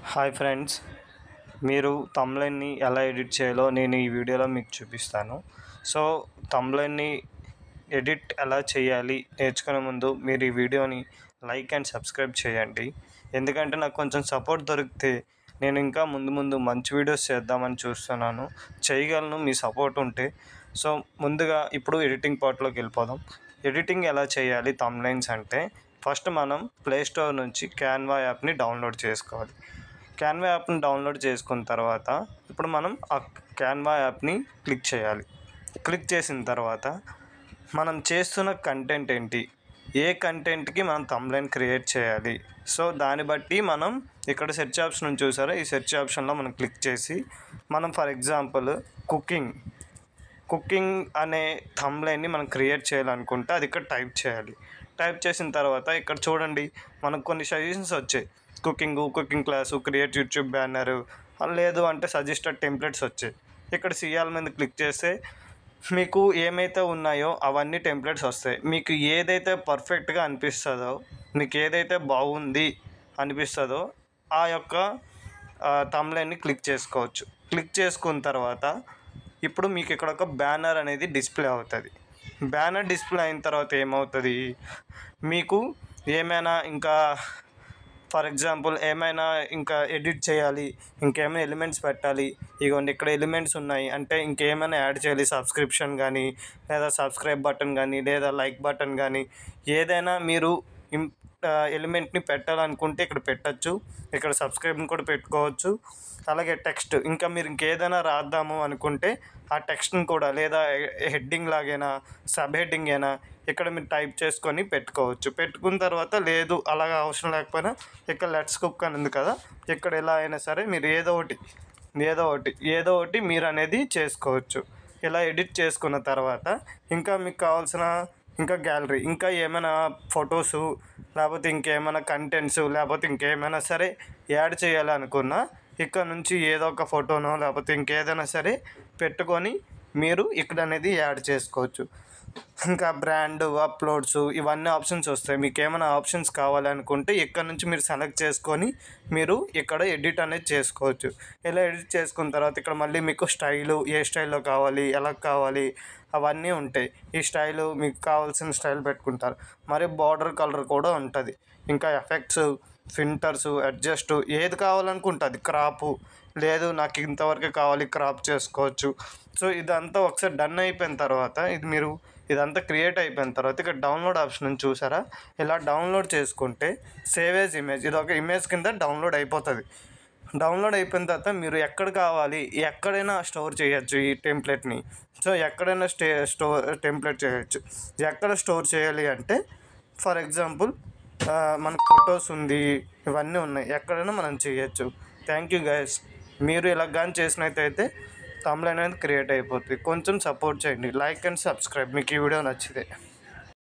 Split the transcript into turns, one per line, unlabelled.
hi friends మీరు తమ్లైన్ని ఎలా edit చేయాలో నేను ఈ వీడియోలో మీకు చూపిస్తాను సో తమ్లైన్ని ఎడిట్ ఎలా చేయాలి నేర్చుకునే ముందు మీరు ఈ వీడియోని లైక్ అండ్ సబ్స్క్రైబ్ చేయండి ఎందుకంటే నాకు కొంచెం సపోర్ట్ దొరికితే నేను ఇంకా ముందు ముందు మంచి వీడియోస్ చేద్దామని చూస్తున్నాను చేయగలను మీ సపోర్ట్ ఉంటే సో ముందుగా ఇప్పుడు ఎడిటింగ్ పార్ట్లోకి వెళ్ళిపోదాం ఎడిటింగ్ ఎలా చేయాలి తమ్లైన్స్ అంటే ఫస్ట్ మనం ప్లే స్టోర్ నుంచి క్యాన్వా యాప్ని డౌన్లోడ్ చేసుకోవాలి క్యాన్వా యాప్ని డౌన్లోడ్ చేసుకున్న తర్వాత ఇప్పుడు మనం ఆ క్యాన్వా యాప్ని క్లిక్ చేయాలి క్లిక్ చేసిన తర్వాత మనం చేస్తున్న కంటెంట్ ఏంటి ఏ కంటెంట్కి మనం తమ్లైన్ క్రియేట్ చేయాలి సో దాన్ని బట్టి మనం ఇక్కడ సెర్చ్ ఆప్షన్ చూసారా ఈ సెర్చ్ ఆప్షన్లో మనం క్లిక్ చేసి మనం ఫర్ ఎగ్జాంపుల్ కుకింగ్ కుకింగ్ అనే థంబ్లైన్ని మనం క్రియేట్ చేయాలనుకుంటే అది ఇక్కడ టైప్ చేయాలి టైప్ చేసిన తర్వాత ఇక్కడ చూడండి మనకు కొన్ని సజెషన్స్ వచ్చాయి cooking cooking class create YouTube banner లేదు అంటే సజెస్టెడ్ టెంప్లెట్స్ వచ్చాయి ఇక్కడ సిఆల్ మీద క్లిక్ చేస్తే మీకు ఏమైతే ఉన్నాయో అవన్నీ టెంప్లెట్స్ వస్తాయి మీకు ఏదైతే పర్ఫెక్ట్గా అనిపిస్తుందో మీకు ఏదైతే బాగుంది అనిపిస్తుందో ఆ యొక్క తమ్లైన్ని క్లిక్ చేసుకోవచ్చు క్లిక్ చేసుకున్న తర్వాత ఇప్పుడు మీకు ఇక్కడ ఒక బ్యానర్ అనేది డిస్ప్లే అవుతుంది బ్యానర్ డిస్ప్లే అయిన తర్వాత ఏమవుతుంది మీకు ఏమైనా ఇంకా ఫర్ ఎగ్జాంపుల్ ఏమైనా ఇంకా ఎడిట్ చేయాలి ఇంకేమైనా ఎలిమెంట్స్ పెట్టాలి ఇగోండి ఇక్కడ ఎలిమెంట్స్ ఉన్నాయి అంటే ఇంకేమైనా యాడ్ చేయాలి సబ్స్క్రిప్షన్ కానీ లేదా సబ్స్క్రైబ్ బటన్ కానీ లేదా లైక్ బటన్ కానీ ఏదైనా మీరు ఇం ఎలిమెంట్ని పెట్టాలనుకుంటే ఇక్కడ పెట్టచ్చు ఇక్కడ సబ్స్క్రైబ్ని కూడా పెట్టుకోవచ్చు అలాగే టెక్స్ట్ ఇంకా మీరు ఇంకేదైనా రాద్దాము అనుకుంటే ఆ టెక్స్ట్ని కూడా లేదా హెడ్డింగ్ లాగైనా సబ్ హెడ్డింగ్ అయినా ఇక్కడ మీరు టైప్ చేసుకొని పెట్టుకోవచ్చు పెట్టుకున్న తర్వాత లేదు అలాగా అవసరం లేకపోయినా ఇక్కడ లెట్స్ కుక్ అని ఉంది కదా ఇక్కడ ఎలా అయినా సరే మీరు ఏదో ఒకటి ఏదో ఒకటి ఏదో ఒకటి మీరు అనేది చేసుకోవచ్చు ఇలా ఎడిట్ చేసుకున్న తర్వాత ఇంకా మీకు కావాల్సిన ఇంకా గ్యాలరీ ఇంకా ఏమైనా ఫొటోసు లేకపోతే ఇంకేమైనా కంటెంట్స్ లేకపోతే ఇంకేమైనా సరే యాడ్ చేయాలనుకున్నా ఇక్కడ నుంచి ఏదో ఒక ఫోటోనో లేకపోతే ఇంకేదైనా సరే పెట్టుకొని మీరు ఇక్కడ అనేది యాడ్ చేసుకోవచ్చు ఇంకా బ్రాండ్ అప్లోడ్స్ ఇవన్నీ ఆప్షన్స్ వస్తాయి మీకు ఏమైనా ఆప్షన్స్ కావాలనుకుంటే ఇక్కడ నుంచి మీరు సెలెక్ట్ చేసుకొని మీరు ఇక్కడ ఎడిట్ అనేది చేసుకోవచ్చు ఇలా ఎడిట్ చేసుకున్న తర్వాత ఇక్కడ మళ్ళీ మీకు స్టైలు ఏ స్టైల్లో కావాలి ఎలా కావాలి అవన్నీ ఉంటాయి ఈ స్టైలు మీకు కావాల్సిన స్టైల్ పెట్టుకుంటారు మరి బార్డర్ కలర్ కూడా ఉంటుంది ఇంకా ఎఫెక్ట్స్ ఫిల్టర్స్ అడ్జస్ట్ ఏది కావాలనుకుంటుంది క్రాపు లేదు నాకు ఇంతవరకు కావాలి క్రాప్ చేసుకోవచ్చు సో ఇదంతా ఒకసారి డన్ అయిపోయిన తర్వాత ఇది మీరు ఇదంతా క్రియేట్ అయిపోయిన తర్వాత ఇక్కడ డౌన్లోడ్ ఆప్షన్ చూసారా ఇలా డౌన్లోడ్ చేసుకుంటే సేవేజ్ ఇమేజ్ ఇది ఒక ఇమేజ్ కింద డౌన్లోడ్ అయిపోతుంది డౌన్లోడ్ అయిపోయిన తర్వాత మీరు ఎక్కడ కావాలి ఎక్కడైనా స్టోర్ చేయొచ్చు ఈ టెంప్లెట్ని సో ఎక్కడైనా స్టే స్టోర్ టెంప్లెట్ చేయొచ్చు ఎక్కడ స్టోర్ చేయాలి అంటే ఫర్ ఎగ్జాంపుల్ మనకు ఫొటోస్ ఉంది ఇవన్నీ ఉన్నాయి ఎక్కడైనా మనం చేయొచ్చు థ్యాంక్ యూ గైస్ మీరు ఇలా కానీ చేసినట్టయితే తమ్లైన్ అనేది క్రియేట్ అయిపోతుంది కొంచెం సపోర్ట్ చేయండి లైక్ అండ్ సబ్స్క్రైబ్ మీకు ఈ వీడియో నచ్చితే